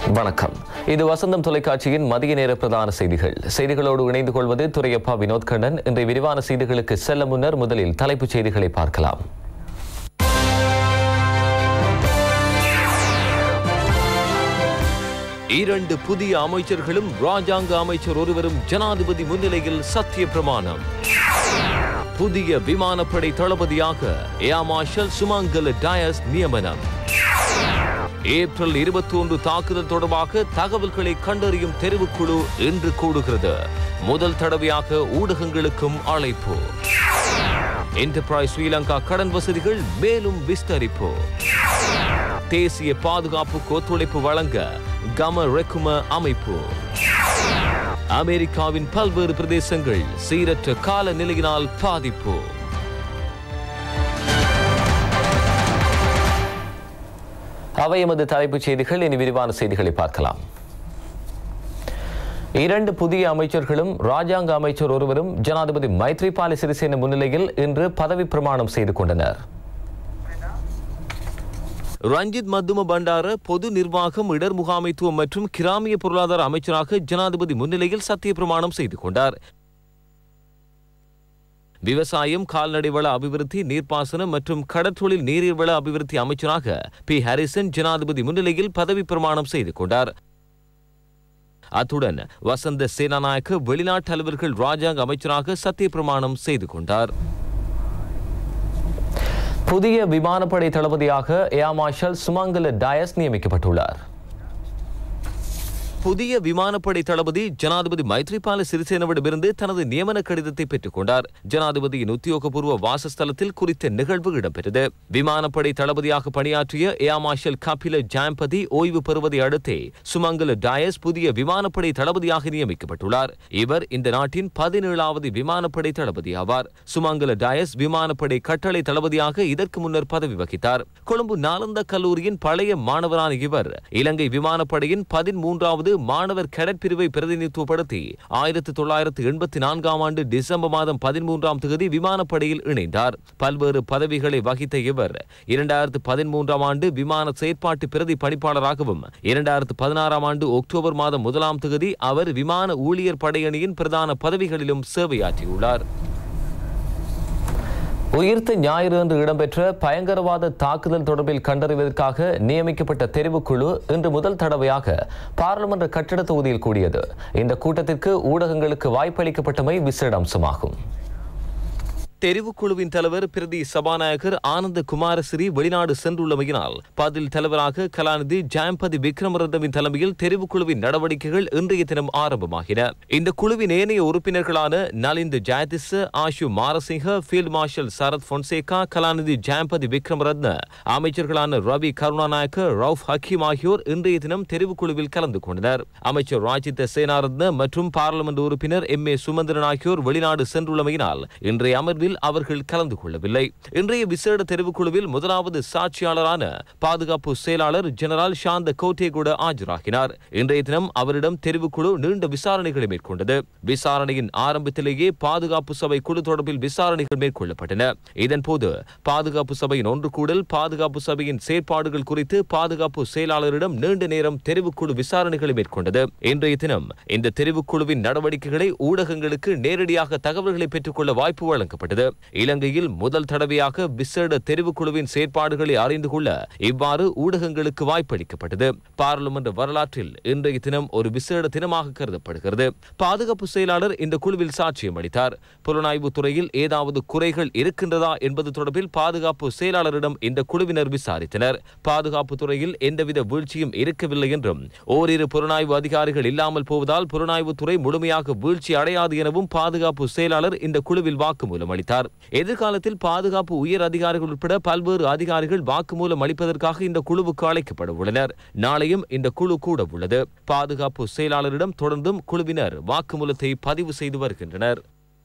வணக்கம் இது வசந்தம் தொலைக்காட்சியின் மதிய நேர பிரதான செய்திகள் செய்திகளோடு இணைந்து கொள்வது துரையப்பா வினோத் கண்ணன் இன்றைய விரிவான செய்திகளுக்கு செல்ல முன்னர் முதலில் தலைப்புச் செய்திகளை பார்க்கலாம் இரண்டு புதிய அமைச்சர்களும் ராஜாங்க அமைச்சர் ஒருவரும் ஜனாதிபதி முன்னிலையில் சத்திய பிரமாணம் புதிய விமானப்படை தளபதியாக ஏர் மார்ஷல் சுமங்கல டயஸ் நியமனம் ஏப்ரல் இருபத்தி ஒன்று தாக்குதல் தொடர்பாக தகவல்களை கண்டறியும் தெரிவுக்குழு இன்று கூடுகிறது முதல் தடவையாக ஊடகங்களுக்கும் அழைப்பு என்டர்பிரைஸ் ஸ்ரீலங்கா கடன் வசதிகள் மேலும் விஸ்தரிப்பு தேசிய பாதுகாப்புக்கு ஒத்துழைப்பு வழங்க கம ரெக்கும அமைப்பு அமெரிக்காவின் பல்வேறு பிரதேசங்கள் சீரற்ற கால நிலையினால் பாதிப்பு அவை எமது தலைப்புச் செய்திகள் இனி விரிவான செய்திகளை பார்க்கலாம் இரண்டு புதிய அமைச்சர்களும் ராஜாங்க அமைச்சர் ஒருவரும் ஜனாதிபதி மைத்ரிபால சிறிசேன முன்னிலையில் இன்று பதவி பிரமாணம் செய்து கொண்டனர் ரஞ்சித் மத்தும பண்டார பொது நிர்வாகம் இடர் முகாமைத்துவம் மற்றும் கிராமிய பொருளாதார அமைச்சராக ஜனாதிபதி முன்னிலையில் சத்திய பிரமாணம் செய்து கொண்டார் விவசாயம் கால்நடை வள அபிவிருத்தி நீர்ப்பாசனம் மற்றும் கடற்றொழில் நீரியல் வள அபிவிருத்தி அமைச்சராக பி ஹாரிசன் ஜனாதிபதி முன்னிலையில் பதவி பிரமாணம் செய்து கொண்டார் அத்துடன் வசந்த சேனாநாயக்க வெளிநாட்டு அலுவலர்கள் ராஜாங்க அமைச்சராக சத்திய பிரமாணம் செய்து கொண்டார் புதிய விமானப்படை தளபதியாக ஏர் மார்ஷல் சுமங்கல டயஸ் நியமிக்கப்பட்டுள்ளார் புதிய விமானப்படை தளபதி ஜனாதிபதி மைத்ரிபால சிறிசேனவிடமிருந்து தனது நியமன கடிதத்தை பெற்றுக் கொண்டார் ஜனாதிபதியின் உத்தியோகபூர்வ வாசஸ்தலத்தில் குறித்த நிகழ்வு இடம்பெற்றது விமானப்படை தளபதியாக பணியாற்றிய ஏர் மார்ஷல் கபில ஜாம்பதி ஓய்வு பெறுவதை அடுத்தே சுமங்கல டயஸ் புதிய விமானப்படை தளபதியாக நியமிக்கப்பட்டுள்ளார் இவர் இந்த நாட்டின் பதினேழாவது விமானப்படை தளபதி ஆவார் சுமங்கல டயஸ் விமானப்படை கட்டளை தளபதியாக இதற்கு முன்னர் பதவி வகித்தார் கொழும்பு நாலந்த கல்லூரியின் பழைய மாணவரான இவர் இலங்கை விமானப்படையின் பதிமூன்றாவது மாணவர் கேடட் பிரிவை பிரதிநிதித்துவப்படுத்தி ஆயிரத்தி தொள்ளாயிரத்து எண்பத்தி நான்காம் ஆண்டு டிசம்பர் மாதம் பதிமூன்றாம் தேதி விமானப்படையில் இணைந்தார் பல்வேறு பதவிகளை வகித்த இவர் இரண்டாயிரத்து பதிமூன்றாம் ஆண்டு விமான செயற்பாட்டு பிரதி பணிப்பாளராகவும் இரண்டாயிரத்து பதினாறாம் ஆண்டு அக்டோபர் மாதம் முதலாம் தேதி அவர் விமான ஊழியர் படையணியின் பிரதான பதவிகளிலும் சேவையாற்றியுள்ளார் உயிர்த்த ஞாயிறு அன்று இடம்பெற்ற பயங்கரவாத தாக்குதல் தொடர்பில் கண்டறிவதற்காக நியமிக்கப்பட்ட தெரிவுக்குழு இன்று முதல் தடவையாக பாராளுமன்ற கட்டிட தொகுதியில் கூடியது இந்த கூட்டத்திற்கு ஊடகங்களுக்கு வாய்ப்பளிக்கப்பட்டமை விசேட அம்சமாகும் தெரிவுக்குழுவின் தலைவர் பிரதி சபாநாயகர் ஆனந்த குமாரசிறி வெளிநாடு சென்றுள்ளமையினால் பதில் தலைவராக கலாநிதி ஜாம்பதி விக்ரமரந்தவின் தலைமையில் தெரிவுக்குழுவின் நடவடிக்கைகள் இன்றைய தினம் ஆரம்பமாகின இந்த குழுவின் ஏனைய உறுப்பினர்களான நலிந்து ஜாயதிச ஆஷு மாரசிங்க ஃபீல்ட் மார்ஷல் சரத் பொன்சேகா கலாநிதி ஜாம்பதி விக்ரமரத்ன அமைச்சர்களான ரவி கருணாநாயக்க ரவுஃப் ஹக்கீம் ஆகியோர் இன்றைய தினம் தெரிவுக்குழுவில் கலந்து கொண்டனர் அமைச்சர் ராஜித சேனாரத்ன மற்றும் பாராளுமன்ற உறுப்பினர் எம் ஏ சுமந்திரன் ஆகியோர் வெளிநாடு சென்றுள்ளமையினால் இன்றைய அமர்வில் அவர்கள் கலந்து கொள்ளவில்லை இன்றைய விசேட தெரிவுக்குழுவில் முதலாவது சாட்சியாளரான பாதுகாப்பு செயலாளர் ஜெனரல் சாந்த கோட்டே கூட ஆஜராகினார் இன்றைய தினம் அவரிடம் தெரிவுக்குழு நீண்ட விசாரணைகளை மேற்கொண்டது விசாரணையின் ஆரம்பத்திலேயே பாதுகாப்பு சபை குழு தொடர்பில் விசாரணைகள் மேற்கொள்ளப்பட்டன இதன்போது பாதுகாப்பு சபையின் ஒன்று கூடல் பாதுகாப்பு சபையின் செயற்பாடுகள் குறித்து பாதுகாப்பு செயலாளரிடம் நீண்ட நேரம் தெரிவுக்குழு விசாரணைகளை மேற்கொண்டது இன்றைய தினம் இந்த தெரிவுக்குழுவின் நடவடிக்கைகளை ஊடகங்களுக்கு நேரடியாக தகவல்களை பெற்றுக்கொள்ள வாய்ப்பு வழங்கப்பட்டது இலங்கையில் முதல் தடவையாக விசேட தெரிவுக்குழுவின் செயற்பாடுகளை அறிந்து கொள்ள இவ்வாறு ஊடகங்களுக்கு வாய்ப்பளிக்கப்பட்டது பாராளுமன்ற வரலாற்றில் இன்றைய தினம் ஒரு விசேட தினமாக கருதப்படுகிறது பாதுகாப்பு செயலாளர் இந்த குழுவில் சாட்சியம் அளித்தார் புலனாய்வு துறையில் ஏதாவது குறைகள் இருக்கின்றதா என்பது தொடர்பில் பாதுகாப்பு செயலாளரிடம் இந்த குழுவினர் விசாரித்தனர் பாதுகாப்பு துறையில் எந்தவித வீழ்ச்சியும் இருக்கவில்லை என்றும் ஓரிரு புலனாய்வு அதிகாரிகள் இல்லாமல் போவதால் புலனாய்வு துறை முழுமையாக வீழ்ச்சி அடையாது எனவும் பாதுகாப்பு செயலாளர் இந்த குழுவில் வாக்குமூலம் அளித்தார் எதிர்காலத்தில் பாதுகாப்பு உயர் அதிகாரிகள் உட்பட பல்வேறு அதிகாரிகள் வாக்குமூலம் அளிப்பதற்காக இந்த குழுவுக்கு அழைக்கப்பட உள்ளனர் நாளையும் இந்த குழு கூட உள்ளது பாதுகாப்பு செயலாளரிடம் தொடர்ந்தும் குழுவினர் வாக்குமூலத்தை பதிவு செய்து வருகின்றனர்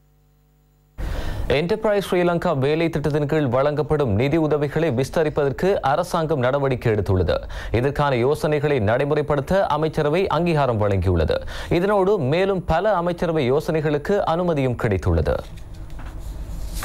என்டர்பிரைஸ் ஸ்ரீலங்கா வேலை திட்டத்தின் கீழ் வழங்கப்படும் நிதி உதவிகளை விஸ்தரிப்பதற்கு அரசாங்கம் நடவடிக்கை எடுத்துள்ளது இதற்கான யோசனைகளை நடைமுறைப்படுத்த அமைச்சரவை அங்கீகாரம் வழங்கியுள்ளது இதனோடு மேலும் பல அமைச்சரவை யோசனைகளுக்கு அனுமதியும் கிடைத்துள்ளது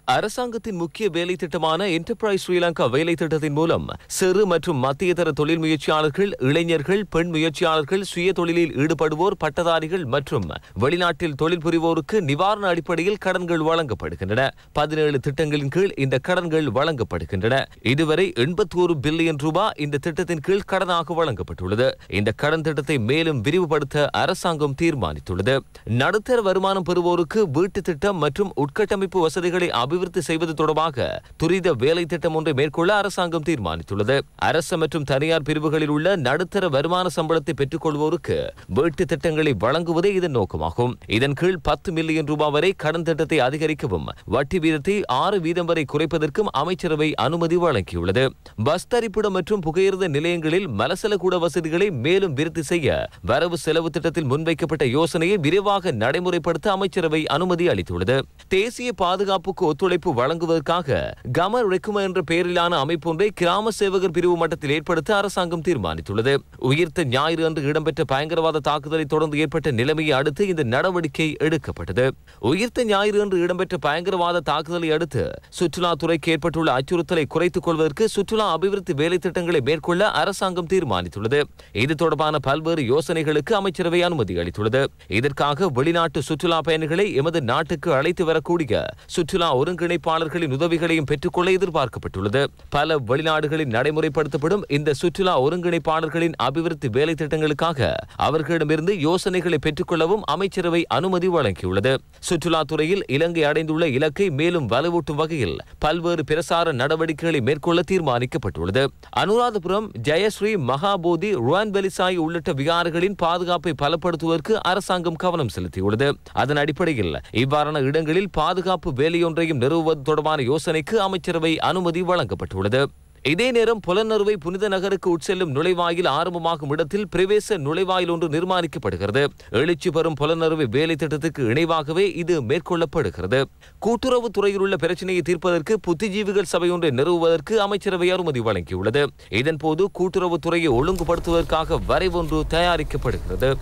அரசாங்கத்தின் முக்கிய வேலை திட்டமான என்டர்பிரைஸ் ஸ்ரீலங்கா வேலை திட்டத்தின் மூலம் சிறு மற்றும் மத்திய தர தொழில் முயற்சியாளர்கள் இளைஞர்கள் பெண் முயற்சியாளர்கள் சுய தொழிலில் ஈடுபடுவோர் பட்டதாரிகள் மற்றும் வெளிநாட்டில் தொழில் புரிவோருக்கு நிவாரண அடிப்படையில் கடன்கள் வழங்கப்படுகின்றன பதினேழு திட்டங்களின் கீழ் இந்த கடன்கள் வழங்கப்படுகின்றன இதுவரை எண்பத்தோரு பில்லியன் ரூபாய் இந்த திட்டத்தின் கீழ் கடனாக வழங்கப்பட்டுள்ளது இந்த கடன் திட்டத்தை மேலும் விரிவுபடுத்த அரசாங்கம் தீர்மானித்துள்ளது நடுத்தர வருமானம் பெறுவோருக்கு வீட்டு திட்டம் மற்றும் உட்கட்டமைப்பு வசதிகளை அபிவிருத்தி செய்வது தொடர்பாக துரித வேலை திட்டம் ஒன்றை மேற்கொள்ள அரசாங்கம் தீர்மானித்துள்ளது அரசு மற்றும் தனியார் பிரிவுகளில் உள்ள நடுத்தர வருமான சம்பளத்தை பெற்றுக் கொள்வோருக்கு வீட்டு திட்டங்களை வழங்குவதே இதன் நோக்கமாகும் இதன் கீழ் பத்து மில்லியன் ரூபாய் வரை கடன் திட்டத்தை அதிகரிக்கவும் வட்டி வீதத்தை ஆறு வீதம் வரை குறைப்பதற்கும் அமைச்சரவை அனுமதி வழங்கியுள்ளது பஸ் தரிப்பிடம் மற்றும் புகையிரத நிலையங்களில் மலசல கூட வசதிகளை மேலும் விருத்தி செய்ய வரவு செலவு திட்டத்தில் முன்வைக்கப்பட்ட யோசனையை விரைவாக நடைமுறைப்படுத்த அமைச்சரவை அனுமதி அளித்துள்ளது தேசிய பாதுகாப்புக்கு ஒத்துழைப்பு வழங்குவதற்காக கமர் ரெக்கும என்ற பெயரிலான அமைப்பொன்றை கிராம சேவகர் பிரிவு மட்டத்தில் ஏற்படுத்த அரசாங்கம் தீர்மானித்துள்ளது உயிர்த்த ஞாயிறு அன்று இடம்பெற்ற பயங்கரவாத தாக்குதலை தொடர்ந்து ஏற்பட்ட நிலைமையை அடுத்து இந்த நடவடிக்கை எடுக்கப்பட்டது உயிர்த்த ஞாயிறு அன்று இடம்பெற்ற பயங்கரவாத தாக்குதலை அடுத்து சுற்றுலாத்துறைக்கு ஏற்பட்டுள்ள அச்சுறுத்தலை குறைத்துக் கொள்வதற்கு சுற்றுலா அபிவிருத்தி வேலை திட்டங்களை மேற்கொள்ள அரசாங்கம் தீர்மானித்துள்ளது இது தொடர்பான பல்வேறு யோசனைகளுக்கு அமைச்சரவை அனுமதி அளித்துள்ளது இதற்காக வெளிநாட்டு சுற்றுலா பயணிகளை எமது நாட்டுக்கு அழைத்து வரக்கூடிய சுற்றுலா ஒருங்கிணைப்பாளர்களின் உதவிகளையும் பெற்றுக்கொள்ள எதிர்பார்க்கப்பட்டுள்ளது பல வெளிநாடுகளில் நடைமுறைப்படுத்தப்படும் இந்த சுற்றுலா ஒருங்கிணைப்பாளர்களின் அபிவிருத்தி வேலை திட்டங்களுக்காக அவர்களிடமிருந்து யோசனைகளை பெற்றுக்கொள்ளவும் அமைச்சரவை அனுமதி வழங்கியுள்ளது சுற்றுலா துறையில் இலங்கை அடைந்துள்ள இலக்கை மேலும் வலுவூட்டும் வகையில் பல்வேறு பிரசார நடவடிக்கைகளை மேற்கொள்ள தீர்மானிக்கப்பட்டுள்ளது அனுராதபுரம் ஜெயஸ்ரீ மகாபோதி ருவான் வெலிசாய் உள்ளிட்ட விகாரங்களின் பாதுகாப்பை பலப்படுத்துவதற்கு அரசாங்கம் கவனம் செலுத்தியுள்ளது அதன் அடிப்படையில் இவ்வாறான இடங்களில் பாதுகாப்பு வேலையொன்றையும் நிறுவுவது தொடர்பான யோசனைக்கு அமைச்சரவை அனுமதி வழங்கப்பட்டுள்ளது இதே நேரம் புலனறுவை புனித நகருக்கு உட்செல்லும் நுழைவாயில் ஆரம்பமாகும் இடத்தில் பிரவேச நுழைவாயில் ஒன்று நிர்மாணிக்கப்படுகிறது எழுச்சி பெறும் புலனறுவை வேலை திட்டத்துக்கு இணைவாகவே இது மேற்கொள்ளப்படுகிறது கூட்டுறவு துறையில் உள்ள பிரச்சனையை தீர்ப்பதற்கு புத்திஜீவிகள் சபை ஒன்றை நிறுவுவதற்கு அமைச்சரவை அனுமதி வழங்கியுள்ளது இதன்போது கூட்டுறவு துறையை ஒழுங்குபடுத்துவதற்காக வரைவொன்று தயாரிக்கப்படுகிறது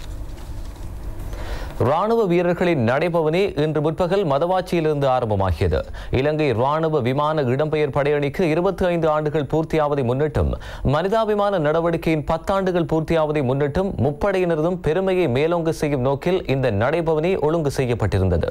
ராணுவ வீரர்களின் நடைபவனி இன்று முற்பகல் மதவாச்சியிலிருந்து ஆரம்பமாகியது இலங்கை ராணுவ விமான இடம்பெயர் படையணிக்கு இருபத்தி ஐந்து ஆண்டுகள் பூர்த்தியாவதை முன்னிட்டும் மனிதாபிமான நடவடிக்கையின் பத்தாண்டுகள் பூர்த்தியாவதை முன்னிட்டும் முப்படையினரதும் பெருமையை மேலோங்க செய்யும் நோக்கில் இந்த நடைபவனி ஒழுங்கு செய்யப்பட்டிருந்தது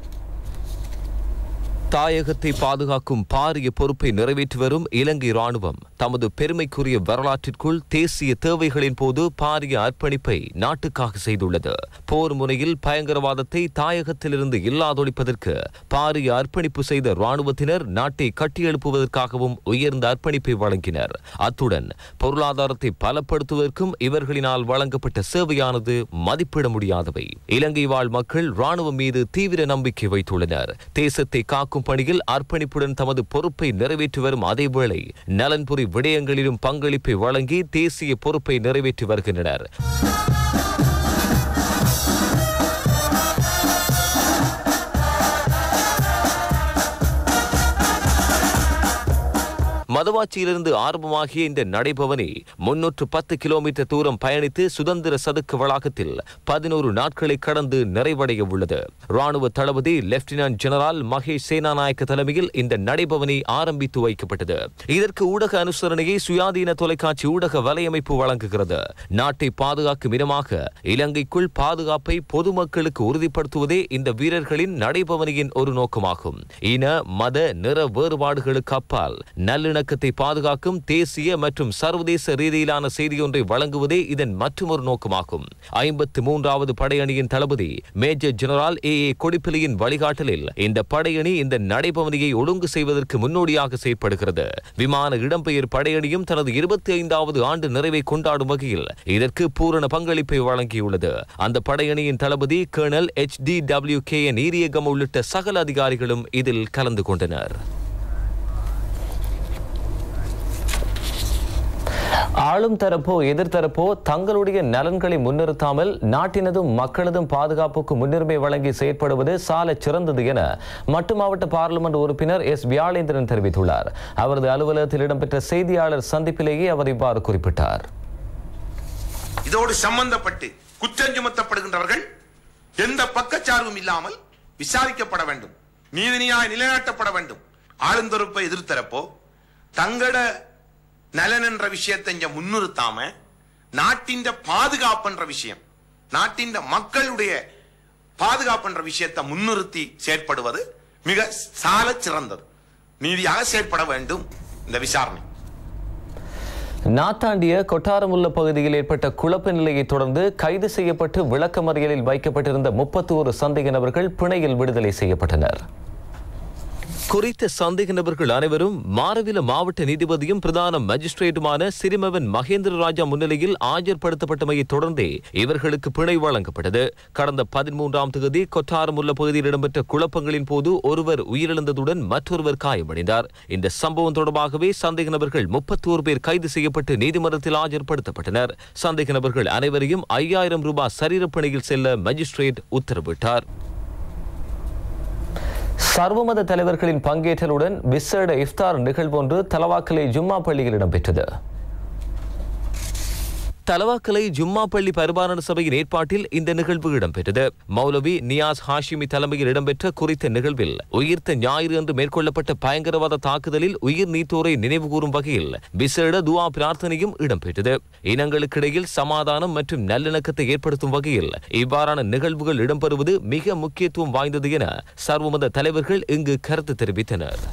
தாயகத்தை பாதுகாக்கும் பாரிய பொறுப்பை நிறைவேற்றி வரும் இலங்கை ராணுவம் தமது பெருமைக்குரிய வரலாற்றிற்குள் தேசிய தேவைகளின் போது பாரிய அர்ப்பணிப்பை நாட்டுக்காக செய்துள்ளது போர் முனையில் பயங்கரவாதத்தை தாயகத்திலிருந்து இல்லாதொழிப்பதற்கு பாரிய அர்ப்பணிப்பு செய்த ராணுவத்தினர் நாட்டை கட்டியெழுப்புவதற்காகவும் உயர்ந்த அர்ப்பணிப்பை வழங்கினர் அத்துடன் பொருளாதாரத்தை பலப்படுத்துவதற்கும் இவர்களினால் வழங்கப்பட்ட சேவையானது மதிப்பிட முடியாதவை இலங்கை வாழ் மக்கள் ராணுவம் மீது தீவிர நம்பிக்கை வைத்துள்ளனர் தேசத்தை காக்கும் பணியில் அர்ப்பணிப்புடன் தமது பொறுப்பை நிறைவேற்றி வரும் அதேவேளை நலன்புரி விடயங்களிலும் பங்களிப்பை வழங்கி தேசிய பொறுப்பை நிறைவேற்றி வருகின்றனர் மதவாச்சியிலிருந்து ஆரம்பமாகிய இந்த நடைபவனி முன்னூற்று பத்து கிலோமீட்டர் தூரம் பயணித்து சுதந்திர சதுக்க வளாகத்தில் பதினோரு நாட்களை கடந்து நிறைவடைய உள்ளது ராணுவ தளபதி லெப்டினன்ட் ஜெனரல் மகேஷ் சேனாநாயக்க தலைமையில் இந்த நடைபவனி ஆரம்பித்து வைக்கப்பட்டது இதற்கு ஊடக அனுசரணையை சுயாதீன தொலைக்காட்சி ஊடக வலையமைப்பு வழங்குகிறது நாட்டை பாதுகாக்கும் விதமாக இலங்கைக்குள் பாதுகாப்பை பொதுமக்களுக்கு உறுதிப்படுத்துவதே இந்த வீரர்களின் நடைபவனியின் ஒரு நோக்கமாகும் இன மத நிற வேறுபாடுகளுக்கு அப்பால் நல்லிணக்கத்தை பாதுகாக்கும் தேசிய மற்றும் சர்வதேச ரீதியிலான செய்தியொன்றை வழங்குவதே இதன் மற்றொரு நோக்கமாகும் ஐம்பத்தி மூன்றாவது படையணியின் தளபதி மேஜர் ஜெனரல் ஏ ஏ கொடிப்பிலியின் வழிகாட்டலில் இந்த படையணி இந்த நடைபவனியை ஒழுங்கு செய்வதற்கு முன்னோடியாக செயற்படுகிறது விமான இடம்பெயர் படையணியும் தனது இருபத்தி ஐந்தாவது ஆண்டு நிறைவை கொண்டாடும் வகையில் இதற்கு பூரண பங்களிப்பை வழங்கியுள்ளது அந்த படையணியின் தளபதி colonel H D W K N Eriyagama உள்ளிட்ட சகல அதிகாரிகளும் இதில் கலந்து கொண்டனர் ஆளும் தரப்போ எதிர்த்தரப்போ தங்களுடைய நலன்களை முன்னிறுத்தாமல் நாட்டினதும் மக்களதும் பாதுகாப்புக்கு முன்னுரிமை வழங்கி செயற்படுவது சாலச் சிறந்தது என மட்டு மாவட்ட பார்லிமெண்ட் உறுப்பினர் எஸ் வியாழேந்திரன் தெரிவித்துள்ளார் அவரது அலுவலகத்தில் இடம்பெற்ற செய்தியாளர் சந்திப்பிலேயே அவர் இவ்வாறு குறிப்பிட்டார் இதோடு சம்பந்தப்பட்டு குற்றம் சுமத்தப்படுகின்றவர்கள் எந்த பக்கச்சார்பும் இல்லாமல் விசாரிக்கப்பட வேண்டும் நீதினியாய் நிலைநாட்டப்பட வேண்டும் ஆளுந்தொறுப்பை எதிர்த்தரப்போ தங்கட நலன் என்ற விஷயத்தை இங்க முன்னிறுத்தாம நாட்டின் பாதுகாப்புன்ற விஷயம் நாட்டின் மக்களுடைய பாதுகாப்புன்ற விஷயத்தை முன்னிறுத்தி செயற்படுவது மிக சால சிறந்தது நீதியாக செயற்பட வேண்டும் இந்த விசாரணை நாத்தாண்டிய கொட்டாரமுல்ல பகுதியில் ஏற்பட்ட குழப்ப நிலையை தொடர்ந்து கைது செய்யப்பட்டு விளக்கமறியலில் வைக்கப்பட்டிருந்த முப்பத்தி ஒரு சந்தேக நபர்கள் பிணையில் விடுதலை செய்யப்பட்டனர் குறித்த சந்தேக நபர்கள் அனைவரும் மாரவில மாவட்ட நீதிபதியும் பிரதான மஜிஸ்ட்ரேட்டுமான சிறிமவன் மகேந்திர ராஜா முன்னிலையில் ஆஜர்படுத்தப்பட்டமையை தொடர்ந்தே இவர்களுக்கு பிணை வழங்கப்பட்டது கடந்த பதிமூன்றாம் தேதி கொட்டாரமுல்ல பகுதியில் இடம்பெற்ற குழப்பங்களின் போது ஒருவர் உயிரிழந்ததுடன் மற்றொருவர் காயமடைந்தார் இந்த சம்பவம் தொடர்பாகவே சந்தேக நபர்கள் முப்பத்தோரு பேர் கைது செய்யப்பட்டு நீதிமன்றத்தில் ஆஜர்படுத்தப்பட்டனர் சந்தேக நபர்கள் அனைவரையும் ஐயாயிரம் ரூபாய் சரீரப்பணியில் செல்ல மஜிஸ்ட்ரேட் உத்தரவிட்டார் சர்வமத தலைவர்களின் பங்கேற்றலுடன் விசேட இஃப்தார் நிகழ்வொன்று தலவாக்கலை ஜும்மா பள்ளியில் இடம்பெற்றது தலவாக்கலை ஜும்மா பள்ளி பரிபாலன சபையின் ஏற்பாட்டில் இந்த நிகழ்வு இடம்பெற்றது மௌலவி நியாஸ் ஹாஷிமி தலைமையில் இடம்பெற்ற குறித்த நிகழ்வில் உயிர்த்த ஞாயிறு அன்று மேற்கொள்ளப்பட்ட பயங்கரவாத தாக்குதலில் உயிர் நீத்தோரை நினைவுகூரும் வகையில் விசேட துவா பிரார்த்தனையும் இடம்பெற்றது இனங்களுக்கிடையில் சமாதானம் மற்றும் நல்லிணக்கத்தை ஏற்படுத்தும் வகையில் இவ்வாறான நிகழ்வுகள் இடம்பெறுவது மிக முக்கியத்துவம் வாய்ந்தது என சர்வமத தலைவர்கள் இங்கு கருத்து தெரிவித்தனர்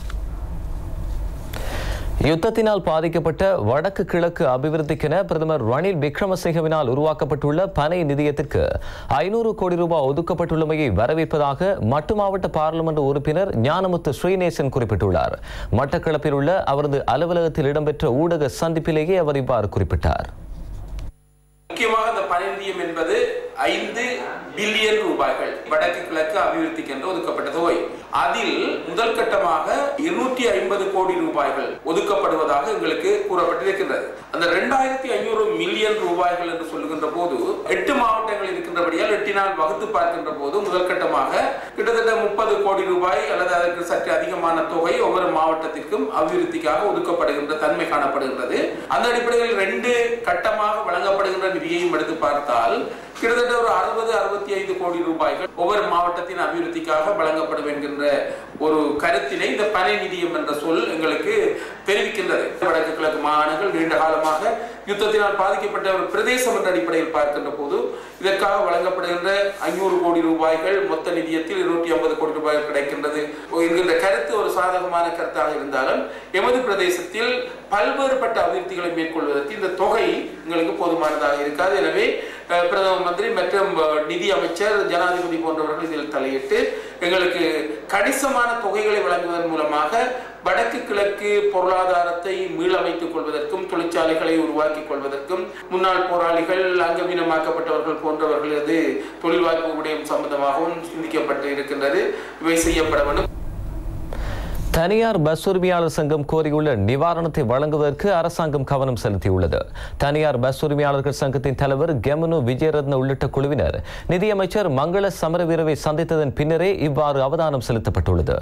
யுத்தத்தினால் பாதிக்கப்பட்ட வடக்கு கிழக்கு அபிவிருத்திக்கென பிரதமர் ரணில் விக்ரமசிங்கவினால் உருவாக்கப்பட்டுள்ள பனை நிதியத்திற்கு ஐநூறு கோடி ரூபாய் ஒதுக்கப்பட்டுள்ளமையை வரவேற்பதாக மட்டு மாவட்ட பாராளுமன்ற உறுப்பினர் ஞானமுத்து ஸ்ரீநேசன் குறிப்பிட்டுள்ளார் மட்டக்களப்பில் உள்ள அவரது அலுவலகத்தில் இடம்பெற்ற ஊடக சந்திப்பிலேயே அவர் இவ்வாறு குறிப்பிட்டார் முக்கியமாக இந்த பணி நிதியம் என்பது ஐந்து பில்லியன் ரூபாய்கள் வடக்கு கிழக்கு அபிவிருத்திக்கு என்று ஒதுக்கப்பட்ட தொகை அதில் முதல் கட்டமாக இருநூற்றி ஐம்பது கோடி ரூபாய்கள் ஒதுக்கப்படுவதாக எங்களுக்கு கூறப்பட்டிருக்கின்றது அந்த இரண்டாயிரத்தி ஐநூறு மில்லியன் ரூபாய்கள் என்று சொல்லுகின்ற போது எட்டு மாவட்டங்கள் இருக்கின்றபடியால் எட்டினால் வகுத்து பார்க்கின்ற போது முதல் கட்டமாக கிட்டத்தட்ட முப்பது கோடி ரூபாய் அல்லது அதற்கு சற்று அதிகமான தொகை ஒவ்வொரு மாவட்டத்திற்கும் அபிவிருத்திக்காக ஒதுக்கப்படுகின்ற தன்மை காணப்படுகின்றது அந்த அடிப்படையில் ரெண்டு கட்டமாக வழங்கப்படுகின்ற நிதியையும் எடுத்து பார்த்தால் கிட்டத்தட்ட ஒரு அறுபது அறுபத்தி ஐந்து கோடி ரூபாய்கள் ஒவ்வொரு மாவட்டத்தின் அபிவிருத்திக்காக வழங்கப்படும் என்கின்ற ஒரு கருத்தினை இந்த பனை நிதியம் என்ற சொல் எங்களுக்கு தெரிவிக்கின்றது வடக்கு கிழக்கு மாகாணங்கள் நீண்ட காலமாக யுத்தத்தினால் பாதிக்கப்பட்ட ஒரு பிரதேசம் என்ற அடிப்படையில் பார்க்கின்ற போது இதற்காக வழங்கப்படுகின்ற ஐநூறு கோடி ரூபாய்கள் மொத்த நிதியத்தில் இருநூற்றி ஐம்பது கோடி ரூபாய் கிடைக்கின்றது என்கின்ற கருத்து ஒரு சாதகமான கருத்தாக இருந்தாலும் எமது பிரதேசத்தில் பல்வேறுபட்ட அபிவிருத்திகளை மேற்கொள்வதற்கு இந்த தொகை எங்களுக்கு போதுமானதாக இருக்காது எனவே அஹ், பிரதம மந்திரி மற்றும் அஹ், நிதி அமைச்சர் ஜனாதிபதி போன்றவர்கள் இதில் தலையிட்டு எங்களுக்கு கணிசமான தொகைகளை வழங்குவதன் மூலமாக வடக்கு கிழக்கு பொருளாதாரத்தை மீளமைத்துக் கொள்வதற்கும் தொழிற்சாலைகளை உருவாக்கிக் கொள்வதற்கும் முன்னாள் போராளிகள் அங்கவீனமாக்கப்பட்டவர்கள் போன்றவர்களது தொழில் வாய்ப்பு விடயம் சம்பந்தமாகவும் சிந்திக்கப்பட்டு இருக்கின்றது இவை செய்யப்பட வேண்டும் தனியார் பஸ் உரிமையாளர் சங்கம் கோரியுள்ள நிவாரணத்தை வழங்குவதற்கு அரசாங்கம் கவனம் செலுத்தியுள்ளது தனியார் பஸ் உரிமையாளர்கள் சங்கத்தின் தலைவர் கெமனு விஜயரத்ன உள்ளிட்ட குழுவினர் நிதியமைச்சர் மங்கள சமரவீரவை சந்தித்ததன் பின்னரே இவ்வாறு அவதானம் செலுத்தப்பட்டுள்ளது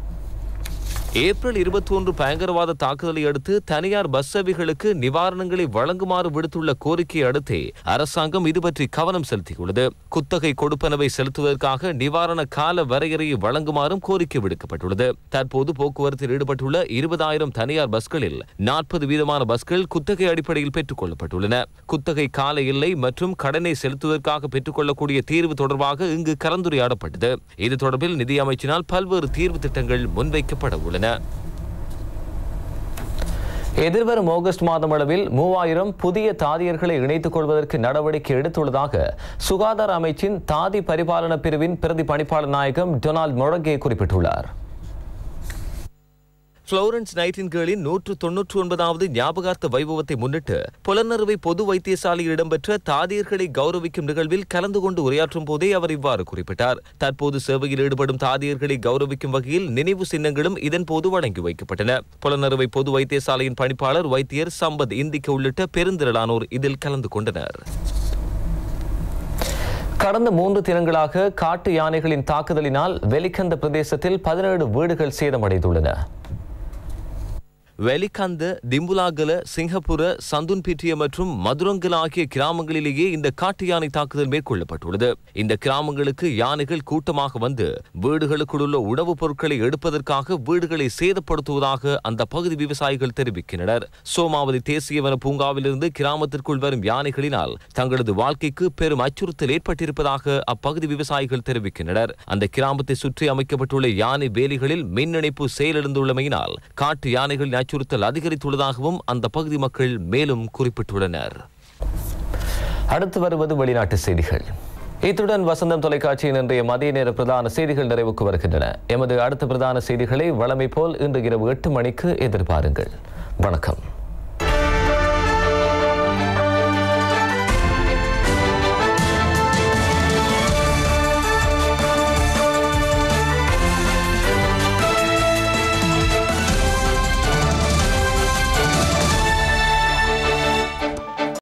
ஏப்ரல் இருபத்தி ஒன்று பயங்கரவாத தாக்குதலை அடுத்து தனியார் பஸ் சேவைகளுக்கு நிவாரணங்களை வழங்குமாறு விடுத்துள்ள கோரிக்கையை அடுத்தே அரசாங்கம் இது பற்றி கவனம் செலுத்தியுள்ளது குத்தகை கொடுப்பனவை செலுத்துவதற்காக நிவாரண கால வரையறையை வழங்குமாறும் கோரிக்கை விடுக்கப்பட்டுள்ளது தற்போது போக்குவரத்தில் ஈடுபட்டுள்ள இருபதாயிரம் தனியார் பஸ்களில் நாற்பது வீதமான பஸ்கள் குத்தகை அடிப்படையில் பெற்றுக் கொள்ளப்பட்டுள்ளன குத்தகை கால எல்லை மற்றும் கடனை செலுத்துவதற்காக பெற்றுக்கொள்ளக்கூடிய தீர்வு தொடர்பாக இங்கு கலந்துரையாடப்பட்டது இது தொடர்பில் நிதி அமைச்சினால் பல்வேறு தீர்வு திட்டங்கள் முன்வைக்கப்பட உள்ளன எதிர்வரும் ஆகஸ்ட் மாதம் அளவில் மூவாயிரம் புதிய தாதியர்களை இணைத்துக் கொள்வதற்கு நடவடிக்கை எடுத்துள்ளதாக சுகாதார அமைச்சின் தாதி பரிபாலன பிரிவின் பிரதி பணிப்பாளர் நாயகம் டொனால்ட் மொழகே குறிப்பிட்டுள்ளார் புளோரன்ஸ் நைட்டின்கேலின் நூற்று தொன்னூற்று ஒன்பதாவது ஞாபகார்த்த வைபவத்தை முன்னிட்டு புலனறுவை பொது வைத்தியசாலையில் இடம்பெற்ற தாதியர்களை கௌரவிக்கும் நிகழ்வில் கலந்து கொண்டு உரையாற்றும் போதே அவர் இவ்வாறு குறிப்பிட்டார் தற்போது சேவையில் ஈடுபடும் தாதியர்களை கௌரவிக்கும் வகையில் நினைவு சின்னங்களும் இதன் போது வழங்கி வைக்கப்பட்டன புலனறுவை பொது வைத்தியசாலையின் பணிப்பாளர் வைத்தியர் சம்பத் இந்திக்கு உள்ளிட்ட பெருந்திரளானோர் இதில் கலந்து கொண்டனர் கடந்த மூன்று தினங்களாக காட்டு யானைகளின் தாக்குதலினால் வெலிக்கந்த பிரதேசத்தில் பதினேழு வீடுகள் சேதமடைந்துள்ளன வெலிகந்த திம்புலாகல சிங்கப்புர சந்துன்பிட்டிய மற்றும் மதுரங்கல் ஆகிய கிராமங்களிலேயே இந்த காட்டு யானை தாக்குதல் மேற்கொள்ளப்பட்டுள்ளது இந்த கிராமங்களுக்கு யானைகள் கூட்டமாக வந்து வீடுகளுக்குள் உள்ள உணவுப் பொருட்களை எடுப்பதற்காக வீடுகளை சேதப்படுத்துவதாக அந்த பகுதி விவசாயிகள் தெரிவிக்கின்றனர் சோமாவதி தேசிய வன பூங்காவிலிருந்து கிராமத்திற்குள் வரும் யானைகளினால் தங்களது வாழ்க்கைக்கு பெரும் அச்சுறுத்தல் ஏற்பட்டிருப்பதாக அப்பகுதி விவசாயிகள் தெரிவிக்கின்றனர் அந்த கிராமத்தை சுற்றி அமைக்கப்பட்டுள்ள யானை வேலிகளில் மின் இணைப்பு செயலிழந்துள்ளமையினால் காட்டு யானைகளின் அச்சுறுத்தல் அதிகரித்துள்ளதாகவும் அந்த பகுதி மக்கள் மேலும் குறிப்பிட்டுள்ளனர் அடுத்து வருவது வெளிநாட்டு செய்திகள் இத்துடன் வசந்தம் தொலைக்காட்சியின் இன்றைய மதிய நேர பிரதான செய்திகள் நிறைவுக்கு வருகின்றன எமது அடுத்த பிரதான செய்திகளை வழமை போல் இன்று இரவு எட்டு மணிக்கு எதிர்பாருங்கள் வணக்கம்